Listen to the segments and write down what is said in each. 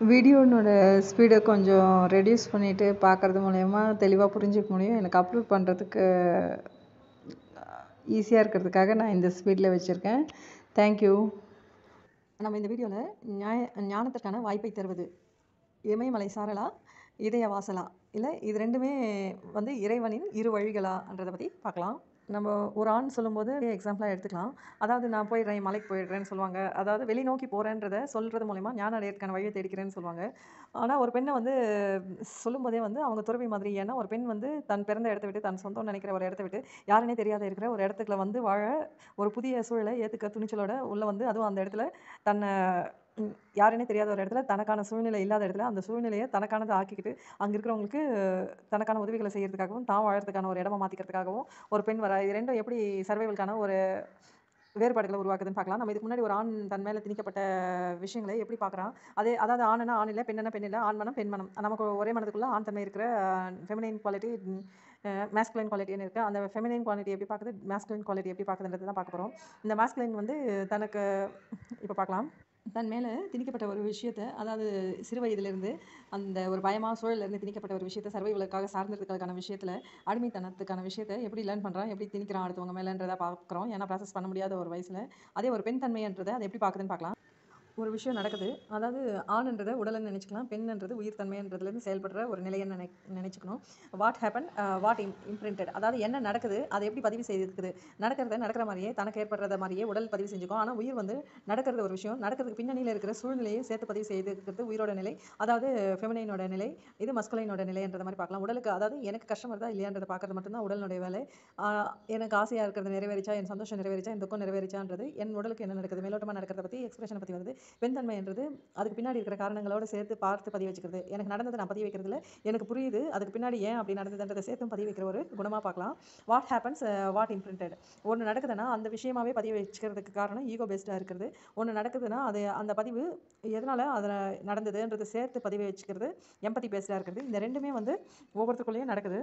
வீடியோனோட ஸ்பீடை கொஞ்சம் ரெடியூஸ் பண்ணிவிட்டு பார்க்குறது மூலயமா தெளிவாக புரிஞ்சுக்க முடியும் எனக்கு அப்லோட் பண்ணுறதுக்கு ஈஸியாக இருக்கிறதுக்காக நான் இந்த ஸ்பீடில் வச்சுருக்கேன் தேங்க்யூ நம்ம இந்த வீடியோவில் நியாய ஞானத்திற்கான வாய்ப்பை தருவது இமயமலை சாரலா இதய வாசலா இல்லை இது ரெண்டுமே வந்து இறைவனின் இரு வழிகளான்றதை பற்றி பார்க்கலாம் நம்ம ஒரு ஆண் சொல்லும்போது எக்ஸாம்பிளாக எடுத்துக்கலாம் அதாவது நான் போயிடுறேன் மலைக்கு போயிடுறேன்னு சொல்லுவாங்க அதாவது வெளிநோக்கி போகிறேன்றத சொல்கிறது மூலயமா ஞான அடையறதுக்கான வழியை தேடிக்கிறேன்னு சொல்லுவாங்க ஆனால் ஒரு பெண்ணை வந்து சொல்லும்போதே வந்து அவங்க துறவி மாதிரி ஏன்னா ஒரு பெண் வந்து தன் பிறந்த இடத்த விட்டு தன் சொந்தம் நினைக்கிற ஒரு இடத்த விட்டு யாருனே தெரியாத இருக்கிற ஒரு இடத்துக்குள்ள வந்து வாழ ஒரு புதிய சூழலை ஏற்றுக்க துணிச்சலோட உள்ளே வந்து அதுவும் அந்த இடத்துல தன்னை ம், யாருன்னே தெரியாத ஒரு இடத்துல தனக்கான சூழ்நிலை இல்லாத இடத்துல அந்த சூழ்நிலையை தனக்கானதை ஆக்கிக்கிட்டு அங்கே இருக்கிறவங்களுக்கு தனக்கான உதவிகளை செய்யறதுக்காகவும் தான் வாழறதுக்கான ஒரு இடமா மாற்றிக்கிறதுக்காகவும் ஒரு பெண் வர இது ரெண்டும் எப்படி சர்வைவல்கான ஒரு வேறுபாடுகளை உருவாக்குதுன்னு பார்க்கலாம் நம்ம இதுக்கு முன்னாடி ஒரு ஆண் தன் மேலே திணிக்கப்பட்ட விஷயங்களை எப்படி பார்க்குறான் அதே அதாவது ஆணுனா ஆண் இல்லை பெண்ணா பெண் இல்லை ஆண் மனம் பெண் மனம் நமக்கு ஒரே மனதுக்குள்ள ஆண் தன்மை இருக்கிற ஃபெமினைன் குவாலிட்டி மேஸ்குலைன் குவாலிட்டின்னு இருக்குது அந்த ஃபெமினைன் குவாலிட்டி எப்படி பார்க்குது மேஸ்குலைன் குவாலிட்டி எப்படி பார்க்குதுன்றது தான் பார்க்க போகிறோம் இந்த மேஸ்குலைன் வந்து தனக்கு இப்போ பார்க்கலாம் தன் மேலே திணிக்கப்பட்ட ஒரு விஷயத்தை அதாவது சிறு வயதிலிருந்து அந்த ஒரு பயமாக சூழலிருந்து திணிக்கப்பட்ட ஒரு விஷயத்தை சர்வைவலுக்காக சார்ந்திருக்கிறதுக்கான விஷயத்தில் அடிமைத்தனத்துக்கான விஷயத்தை எப்படி லேர்ன் பண்ணுறான் எப்படி திணிக்கிறான் அடுத்தவங்க மேலேன்றதை பார்க்குறோம் ஏன்னா ப்ராசஸ் பண்ண முடியாத ஒரு வயசில் அதே ஒரு பெண் தன்மைன்றதை அதை எப்படி பார்க்குதுன்னு பார்க்கலாம் ஒரு விஷயம் நடக்குது அதாவது ஆண்ன்றதை உடல்னு நினச்சிக்கலாம் பெண்ன்றது உயிர் தன்மைன்றதுலேருந்து செயல்படுற ஒரு நிலையை நினை நினச்சிக்கணும் வாட் ஹேப்பன் வாட் இம் இம்ப்ரிண்டட் அதாவது என்ன நடக்குது அதை எப்படி பதிவு செய்திருக்குது நடக்கிறத நடக்கிற மாதிரியே தனக்கு ஏற்படுறத மாதிரியே உடல் பதிவு செஞ்சுக்கும் ஆனால் உயிர் வந்து நடக்கிறது ஒரு விஷயம் நடக்கிறதுக்கு பின்னணியில் இருக்கிற சூழ்நிலையை சேர்த்து பதிவு செய்திருக்கிறது உயிரோட நிலை அதாவது ஃபெமினைனோட நிலை இது மஸ்குலைனோட நிலைன்றத மாதிரி பார்க்கலாம் உடலுக்கு அதாவது எனக்கு கஷ்டம் வருதா இல்லையான்றதை பார்க்கறது மட்டும்தான் உடலுடைய வேலை ஆஹ் எனக்கு ஆசையாக இருக்கிறது நிறைவேறிச்சா என் சந்தோஷம் நிறைவேறிச்சா என் துக்கம் நிறைவேறிச்சான்றது என் உடலுக்கு என்ன நடக்குது மேலோட்டமாக நடக்கிறத பற்றி எக்ஸ்பிரஷனை பற்றி வருது பெண்தன்மைன்றது அதுக்கு பின்னாடி இருக்கிற காரணங்களோட சேர்த்து பார்த்து பதிய வச்சுக்கிறது எனக்கு நடந்ததை நான் பதிய வைக்கிறதுல எனக்கு புரியுது அதுக்கு பின்னாடி ஏன் அப்படி நடந்ததுன்றதை சேர்த்தும் பதிய வைக்கிற ஒரு குணமாக பார்க்கலாம் வாட் ஹேப்பன்ஸ் வாட் இம்ப்ரிண்டட் ஒன்று நடக்குதுன்னா அந்த விஷயமாவே பதிய வச்சுக்கிறதுக்கு காரணம் ஈகோ பேஸ்டாக இருக்கிறது ஒன்று நடக்குதுன்னா அது அந்த பதிவு எதனால் அதில் நடந்ததுன்றது சேர்த்து பதிவு வச்சுக்கிறது எம்பத்தி பேஸ்டாக இருக்கிறது இந்த ரெண்டுமே வந்து ஒவ்வொருத்தருக்குள்ளேயும் நடக்குது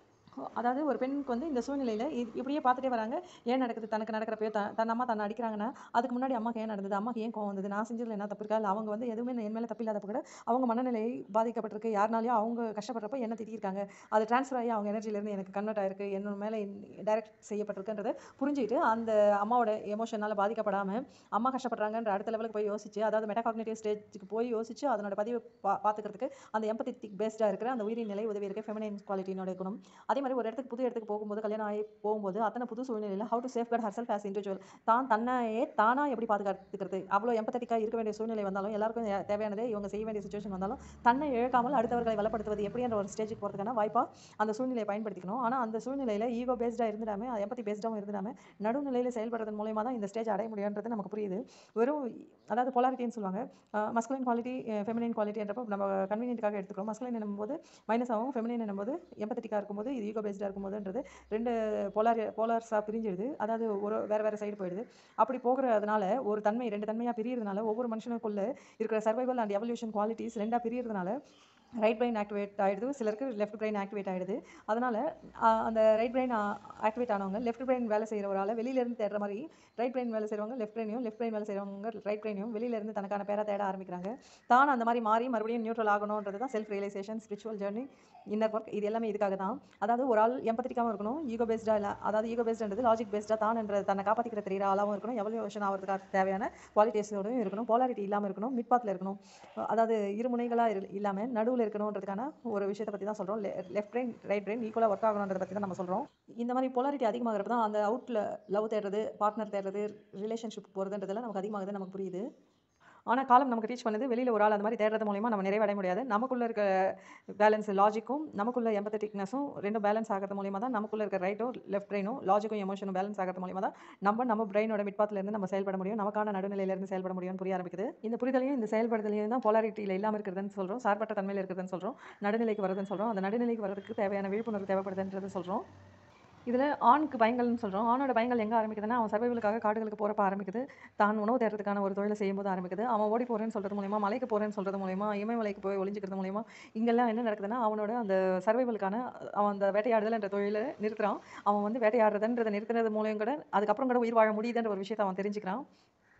அதாவது ஒரு பெண்ணுக்கு வந்து இந்த சூழ்நிலையில் இது இப்படியே பார்த்துட்டே வராங்க ஏன் நடக்குது தனக்கு நடக்கிறப்பயோ த தன் அம்மா தன்னை அடிக்கிறாங்கன்னா அதுக்கு முன்னாடி அம்மாக்கு ஏன் நடந்தது அம்மாக்கு ஏன் கோவம் வந்தது நான் செஞ்சதில் என்ன தப்பு இருக்கா இல்லை அவங்க வந்து எதுவுமே என் மேலே தப்பு இல்லாதப்ப கூட அவங்க மனநிலை பாதிக்கப்பட்டிருக்கு யாருனாலையும் அவங்க கஷ்டப்படுறப்ப என்ன திட்டிருக்காங்க அது ட்ரான்ஸ்ஃபர் ஆகி அவங்க எனர்ஜிலேருந்து எனக்கு கன்வெர்ட் ஆயிருக்கு என்னோட மேலே டைரக்ட் செய்யப்பட்டிருக்குன்றதை புரிஞ்சுக்கிட்டு அந்த அம்மாவோட எமோஷனால் பாதிக்கப்படாமல் அம்மா கஷ்டப்படுறாங்கன்ற அடுத்த லெவலுக்கு போய் யோசிச்சு அதாவது மெட்டாகாக்னேட்டிவ் ஸ்டேஜுக்கு போய் யோசிச்சு அதனோட பதிவை பா பார்த்துக்கிறதுக்கு அந்த எம்பத்திக் பேஸ்டாக இருக்கிற அந்த உயிரின் நிலை உதவி இருக்க ஃபெமினைன் குவாலிட்டினோட குணம் அதே மாதிரி ஒரு இடத்துக்கு புது இடத்துக்கு போகும்போது கல்யாணம் ஆகி போகும்போது அத்தனை புது சூழ்நிலையில் how to safeguard herself as individual தான் தன்னையே தானா எப்படி பாதுகாத்துக்கிறது அவ்வளோ எம்பத்தட்டிக்காக இருக்க வேண்டிய சூழ்நிலை வந்தாலும் எல்லாருக்கும் தே- தேவையானதே இவங்க செய்ய வேண்டிய சுச்சுவேஷன் வந்தாலும் தன்னை இழக்காமல் அடுத்தவர்களை வளப்படுத்துவது எப்படின்ற ஒரு ஸ்டேஜுக்கு போகிறதுக்கான வாய்ப்பாக அந்த சூழ்நிலையை பயன்படுத்திக்கணும் ஆனால் அந்த சூழ்நிலையில் ஈகோ பேஸ்டாக இருந்துடாம எம்பத்தி பேஸ்டாகவும் இருந்துடாம நடுநிலையில் செயல்படுறதன் மூலயமா தான் இந்த ஸ்டேஜ் அடைய முடியுன்றது நமக்கு புரியுது வெறும் அதாவது பொலாரிட்டின்னு சொல்லுவாங்க மஸ்குலைன் குவாலிட்டி ஃபெமினைன் குவாலிட்டின்றப்போ நம்ம கன்வீனியன்ட்டுக்காக எடுத்துக்கிறோம் மஸ்குலைன் என்னும்போது மைனஸ் ஆகும் ஃபெமினைன் என்னும்போது எம்பத்தட்டிக்காக இருக்கும்போது இது ஈகோ பேஸ்டாக இருக்கும்போதுன்றது ரெண்டு போலார் போலார்ஸாக பிரிஞ்சிடுது அதாவது ஒரு வேறு வேறு சைடு போயிடுது அப்படி போகிறதுனால ஒரு தன்மை ரெண்டு தன்மையாக பிரியறதுனால ஒவ்வொரு மனுஷனுக்குள்ள இருக்கிற சர்வைவல் அண்ட் எவல்யூஷன் குவாலிட்டிஸ் ரெண்டாக பிரியறதுனால ரைட் பிரெயின் ஆக்டிவேட் ஆகிடுது சிலருக்கு லெஃப்ட் பிரெயின் ஆக்டிவேட் ஆகிடுது அதனால் அந்த ரைட் பிரெயின் ஆக்டிவேட் ஆனவங்க லெஃப்ட் பிரெயின் வேலை செய்கிற ஒரு ஆளை வெளியிலேருந்து தேடுற மாதிரி ரைட் பிரெயின் வேலை செய்கிறவங்க லெஃப்ட் பிரெயினையும் லெஃப்ட் பிரெயின் வேலை செய்கிறவங்க ரைட் பிரெயினையும் வெளியிலேருந்து தனக்கான பேரை தேட ஆரம்பிக்கிறாங்க தான் அந்த மாதிரி மாறி மறுபடியும் நியூட்ரல் ஆகணுன்றது தான் self realisation spiritual journey inner work இது எல்லாமே இதுக்காக தான் அதாவது ஒரு ஆள் எம்பத்திக்காகவும் இருக்கணும் ஈகோ பேஸ்டாக இல்லை அதாவது ஈகோ பேஸ்டுன்றது லாஜிக் பேஸ்டாக தான் என்ற தன்னை காப்பாற்றிக்கிற தெரியிற ஆளாகவும் இருக்கணும் எவல்யூஷன் ஆகிறதுக்காக தேவையான குவாலிட்டிஸோடையும் இருக்கணும் போலாரிட்டி இல்லாமல் இருக்கணும் மிட்பாத்தில் இருக்கணும் அதாவது இருமுனைகளாக இல்லாமல் நடுவில் இருக்கணுன்றதுக்கான ஒரு விஷயத்தை பற்றி தான் சொல்கிறோம் லெஃப்ட் பிரெயின் ரைட் பிரெயின் ஈக்குவலாக ஒர்க் ஆகணுன்றதை பற்றி தான் நம்ம சொல்கிறோம் இந்த மாதிரி போலாரிட்டி அதிகமாகிறப்ப தான் அந்த அவுட்டில் லவ் தேடுறது பார்ட்னர் தேடுறது ரிலேஷன்ஷிப் போகிறதுன்றதெல்லாம் நமக்கு அதிகமாகுது நமக்கு புரியுது ஆனால் காலம் நமக்கு டீச் பண்ணுது வெளியில் ஒரு ஆள் அந்த மாதிரி தேடுறது மூலிமா நம்ம நிறைவடைய முடியாது நமக்குள்ளே இருக்க பேலன்ஸ் லாஜிக்கும் நமக்குள்ள எம்பத்தட்டிக்னஸும் ரெண்டும் பேலன்ஸ் ஆகிறது மூலிமா தான் நமக்குள்ள இருக்க ரைட்டும் லெஃப்ட் பிரெயினும் லாஜிக்கும் எமோஷனும் பேலன்ஸ் ஆகிறது மூலிமா தான் நம்ம நம்ம பிரெயினோட மிட்பாத்திலேருந்து நம்ம செயல்பட முடியும் நமக்கான நடுநிலையிலேருந்து செயல்பட முடியும்னு புரிய ஆரம்பிக்குது இந்த புரிதலையும் இந்த செயல்படுதலையும் தான் போலாரிட்டியில் இல்லாமல் இருக்கிறதுன்னு சொல்கிறோம் சார்பற்ற தன்மையில் இருக்கிறதுன்னு சொல்கிறோம் நடுநிலைக்கு வருதுன்னு சொல்கிறோம் அந்த நடுநிலைக்கு வரதுக்கு தேவையான விழிப்புணர்வு தேவைப்படுதுன்றது சொல்கிறோம் இதில் ஆணுக்கு பயங்கள்னு சொல்கிறோம் ஆணோட பயங்கள் எங்கே ஆரம்பிக்குதுன்னா அவன் சர்வைவலுக்காக காடுகளுக்கு போகிறப்ப ஆரம்பிக்குது தான் உணவு தேடுறதுக்கான ஒரு தொழிலை செய்யும்போது ஆரம்பிக்குது அவன் ஓடி போகிறேன்னு சொல்கிறது மூலிமா மலைக்கு போகிறேன்னு சொல்கிறது மூலிமா இமயமலைக்கு போய் ஒளிஞ்சிக்கிறது மூலிமா இங்கெல்லாம் என்ன நடக்குதுன்னா அவனோட அந்த சர்வைவலுக்கான அவன் அந்த வேட்டையாடுதல் என்ற தொழிலை நிறுத்துறான் அவன் வந்து வேட்டையாடுறதுன்றதை நிறுத்துறது மூலியம் கூட அதுக்கப்புறம் கூட உயிர் வாழ முடியுதுன்ற ஒரு விஷயத்தை அவன் தெரிஞ்சுக்கிறான்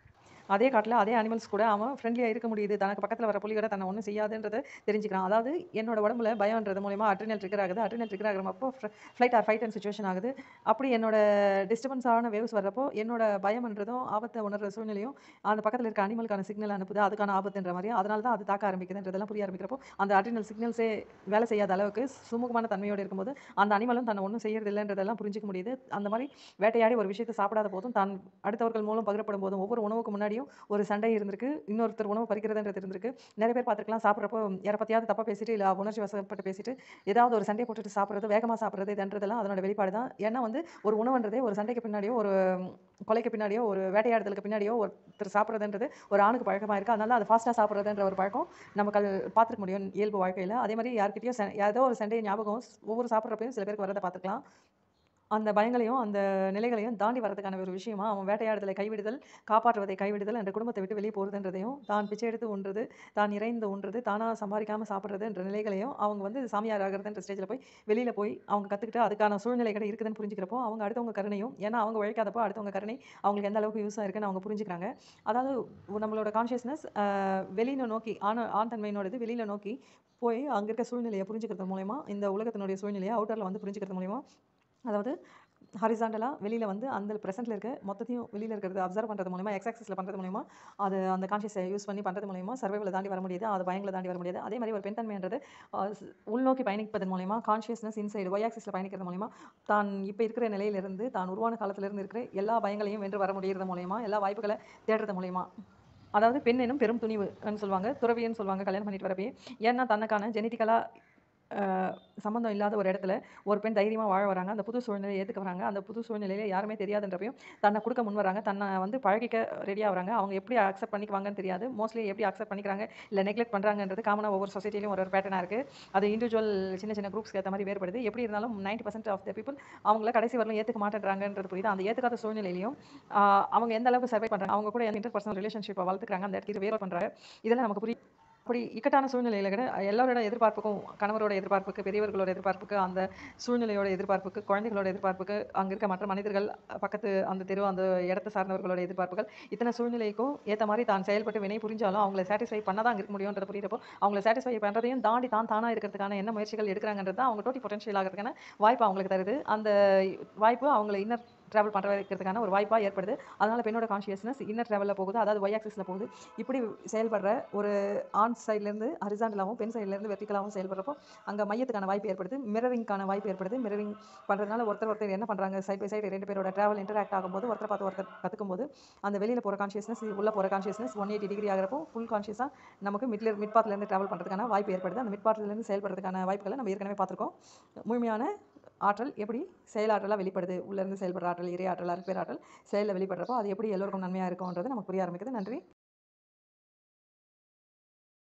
அதே காட்டில் அதே அனிமல்ஸ் கூட அவன் ஃப்ரெண்ட்லியாக இருக்க முடியுது தனக்கு பக்கத்தில் வர புலி கூட தன்னை ஒன்றும் செய்யாதுன்றதை தெரிஞ்சுக்கிறான் அதாவது என்னோட உடம்புல பயம்ன்றது மூலயமா அட்ரினல் ட்ரிகர் ஆகுது அட்ரினல் ட்ரிகர் ஆகிறப்போ flight or fight and situation ஆகுது அப்படி என்னோட டிஸ்டர்பன்ஸ் ஆன வேவ்ஸ் வர்றப்போ என்னோட பயம்ன்றதும் ஆபத்தை உணர்ற சூழ்நிலையும் அந்த பக்கத்தில் இருக்க அனிமலுக்கான சிக்னல் அனுப்புது அதுக்கான ஆபத்துன்ற மாதிரி அதனால தான் அது தாக்க ஆரம்பிக்குதுன்றதெல்லாம் புரிய ஆரம்பிக்கிறப்போ அந்த அட்ரினல் சிக்னல்ஸே வேலை செய்யாத அளவுக்கு சுமூகமான தன்மையோடு இருக்கும்போது அந்த அனிமலும் தன்னை ஒன்றும் செய்யறது இல்லைன்றதெல்லாம் புரிஞ்சிக்க முடியுது அந்த மாதிரி வேட்டையாடி ஒரு விஷயத்தை சாப்பிடாத போதும் தான் அடுத்தவர்கள் மூலம் பகிரப்படும் போதும் ஒவ்வொரு உணவுக்கு முன்னாடியும் ஒரு சண்டை இருந்திருக்கு இன்னொருத்தர் உணவு பறிக்கிறதுன்றது இருந்திருக்கு நிறைய பேர் பார்த்துருக்கலாம் சாப்பிட்றப்போ யாரை பற்றியாவது தப்பாக பேசிட்டு இல்லை உணர்ச்சி வசப்பட்டு பேசிட்டு ஏதாவது ஒரு சண்டையை போட்டுட்டு சாப்பிட்றது வேகமாக சாப்பிட்றது இதுன்றதெல்லாம் அதனோட வெளிப்பாடு தான் ஏன்னா வந்து ஒரு உணவுன்றதே ஒரு சண்டைக்கு பின்னாடியோ ஒரு கொலைக்கு பின்னாடியோ ஒரு வேட்டையாடுதலுக்கு பின்னாடியோ ஒருத்தர் சாப்பிட்றதுன்றது ஒரு ஆணுக்கு பழக்கமாக இருக்குது அதனால அது ஃபாஸ்ட்டாக சாப்பிட்றதுன்ற ஒரு பழக்கம் நம்ம கல் பார்த்துக்க முடியும் இயல்பு வாழ்க்கையில் அதே மாதிரி யார்கிட்டயோ ச ஏதோ ஒரு சண்டை ஞாபகம் ஒவ்வொரு சாப்பிட்றப்பையும் சில பேருக்கு வரதை பார்த்துக்கலாம் அந்த பயங்களையும் அந்த நிலைகளையும் தாண்டி வரதுக்கான ஒரு விஷயமா அவன் வேட்டையாடுதலை கைவிடுதல் காப்பாற்றுவதை கைவிடுதல் என்ற குடும்பத்தை விட்டு வெளியே போகிறதுன்றதையும் தான் பிச்சை எடுத்து உண்றது தான் இறைந்து உண்றது தானாக சம்பாதிக்காமல் சாப்பிட்றது என்ற நிலைகளையும் அவங்க வந்து சாமியார் ஆகிறதுன்ற ஸ்டேஜில் போய் வெளியில் போய் அவங்க கற்றுக்கிட்டு அதுக்கான சூழ்நிலைகள் இருக்குதுன்னு புரிஞ்சுக்கிறப்போ அவங்க அடுத்தவங்க கருணையும் ஏன்னா அவங்க உழைக்காதப்போ அடுத்தவங்க கருணை அவங்களுக்கு எந்த அளவுக்கு யூஸாக இருக்குன்னு அவங்க புரிஞ்சுக்கிறாங்க அதாவது நம்மளோட கான்ஷியஸ்னஸ் வெளியில் நோக்கி ஆண் ஆண் தன்மையினோடது வெளியில் நோக்கி போய் அங்கே இருக்க சூழ்நிலையை புரிஞ்சுக்கிறது மூலயமா இந்த உலகத்தினுடைய சூழ்நிலையை அவுட்டரில் வந்து புரிஞ்சுக்கிறது மூலயமா அதாவது ஹரிசாண்டலாக வெளியில் வந்து அந்த ப்ரெசென்ட்டில் இருக்க மொத்தத்தையும் வெளியில் இருக்கிறது அப்சர்வ் பண்ணுறது மூலமா எக்ஸ் ஆக்சிஸில் பண்ணுறது மூலமா அது அந்த கான்ஷியஸை யூஸ் பண்ணி பண்ணுறது மூலயமா சர்வைவில் தாண்டி வர முடியுது அது பயங்களை தாண்டி வர முடியாது அதே மாதிரி ஒரு பெண் தன்மைன்றது அஹ், ஸ்- உள்நோக்கி பயணிப்பதன் மூலயமா கான்ஷியஸ்னஸ் இன்சைடு ஒய் ஆக்சிஸில் பயணிக்கிறது மூலயமா தான் இப்போ இருக்கிற நிலையிலிருந்து தான் உருவான காலத்திலிருந்து இருக்கிற எல்லா பயங்களையும் வென்று வர முடியறது மூலயமா எல்லா வாய்ப்புகளை தேடுறது மூலயமா அதாவது பெண் எனும் பெரும் துணிவுன்னு சொல்லுவாங்க துறவின்னு சொல்லுவாங்க கல்யாணம் பண்ணிட்டு வரப்பே ஏன்னா தனக்கான ஜெனட்டிக்கலாக சம்மந்தம் இல்லாத ஒரு இடத்துல ஒரு பெண் தைரியமாக வாழ வராங்க அந்த புது சூழ்நிலையை ஏற்றுக்க வராங்க அந்த புது சூழ்நிலையில யாருமே தெரியாதுன்றப்பையும் தன்னை கொடுக்க முன் வராங்க தன்னை வந்து பழகிக்க ரெடியாக வராங்க அவங்க எப்படி அக்செப்ட் பண்ணிக்குவாங்கன்னு தெரியாது மோஸ்ட்லி எப்படி அக்செப்ட் பண்ணிக்கிறாங்க இல்லை நெக்லெக்ட் பண்ணுறாங்கன்றது காமனாக ஒவ்வொரு சொசைட்டிலையும் ஒரு ஒரு பேட்டர்னாக இருக்குது அது இண்டிவிஜுவல் சின்ன சின்ன குரூப்ஸ்க்கு ஏற்ற மாதிரி வேறுபடுது எப்படி இருந்தாலும் 90% பர்சன்ட் ஆஃப் த பீப்புள் அவங்கள கடைசி வரலும் ஏற்றுக்க மாட்டேன்றாங்கன்றது புரியுது அந்த ஏற்றுக்காத சூழ்நிலையிலையும் ஆஹ் அவங்க எந்த அளவுக்கு சர்வை பண்ணுறாங்க அவங்க கூட இன்டர் பர்சனல் ரிலேஷன்ஷிப்பை வளர்த்துக்கிறாங்க அந்த இடத்துக்கு வேறு பண்ணுறாங்க இதெல்லாம் நமக்கு புரியும் அப்படி இக்கட்டான சூழ்நிலையில கூட எல்லாரோட எதிர்பார்ப்புக்கும் கணவரோட எதிர்பார்ப்புக்கு பெரியவர்களோட எதிர்பார்ப்புக்கு அந்த சூழ்நிலையோட எதிர்பார்ப்புக்கு குழந்தைகளோட எதிர்பார்ப்புக்கு அங்கே இருக்க மற்ற மனிதர்கள் பக்கத்து அந்த தெரு அந்த இடத்தை சார்ந்தவர்களோட எதிர்பார்ப்புகள் இத்தனை சூழ்நிலைக்கும் ஏற்ற மாதிரி தான் செயல்பட்டு வினை புரிஞ்சாலும் அவங்கள சாட்டிஸ்ஃபை பண்ண தான் இருக்க முடியும்ன்றது புரியுறப்போ அவங்கள சாட்டிஸ்ஃபை பண்ணுறதையும் தாண்டி தான் தானாக இருக்கிறதுக்கான என்ன முயற்சிகள் எடுக்கிறாங்கன்றது தான் அவங்க டோட்டி பொட்டன்ஷியல் ஆகிறதுக்கான வாய்ப்பு அவங்களுக்கு தருது அந்த வாய்ப்பு அவங்கள இன்னர் ட்ராவல் பண்ணுற வைக்கிறதுக்கான ஒரு வாய்ப்பாக ஏற்படுது அதனால பெண்ணோட கான்ஷியஸ்னஸ் இன்னர் ட்ராவலில் போகுது அதாவது ஒய் ஆக்சிஸில் போகுது இப்படி செயல்படுற ஒரு ஆண் சைட்லேருந்து ஹரிசாண்டலாகவும் பெண் சைட்லேருந்து வெர்டிக்கலாகவும் செயல்படுறப்போ அங்கே மையத்துக்கான வாய்ப்பு ஏற்படுது மிரரிங்கான வாய்ப்பு ஏற்படுது மிரரிங் பண்ணுறதுனால ஒருத்தர் ஒருத்தர் என்ன பண்ணுறாங்க சைட் பை சைடு ரெண்டு பேரோட ட்ராவல் இன்டராக்ட் ஆகும்போது ஒருத்தர் பார்த்து ஒருத்தர் கற்றுக்கும் போது அந்த வெளியில் போகிற கான்ஷியஸ்னஸ் உள்ள போகிற கான்ஷியஸ்னஸ் ஒன் எயிட்டி டிகிரி ஆகிறப்போ ஃபுல் கான்ஷியஸாக நமக்கு மிட்ல மிட் பாத்லேருந்து ட்ராவல் பண்ணுறதுக்கான வாய்ப்பு ஏற்படுது அந்த மிட் பாத்லேருந்து செயல்படுறதுக்கான வாய்ப்புகளை நம்ம ஏற்கனவே பார்த்துருக்கோம் முழுமையான ஆற்றல் எப்படி செயலாற்றலாக வெளிப்படுது உள்ளேருந்து செயல்படுற ஆற்றல் இறை ஆற்றல் அற்பேர் ஆற்றல் செயலில் வெளிப்படுறப்போ அது எப்படி எல்லோருக்கும் நன்மையாக இருக்கும்ன்றது நமக்கு புரிய ஆரம்பிக்குது நன்றி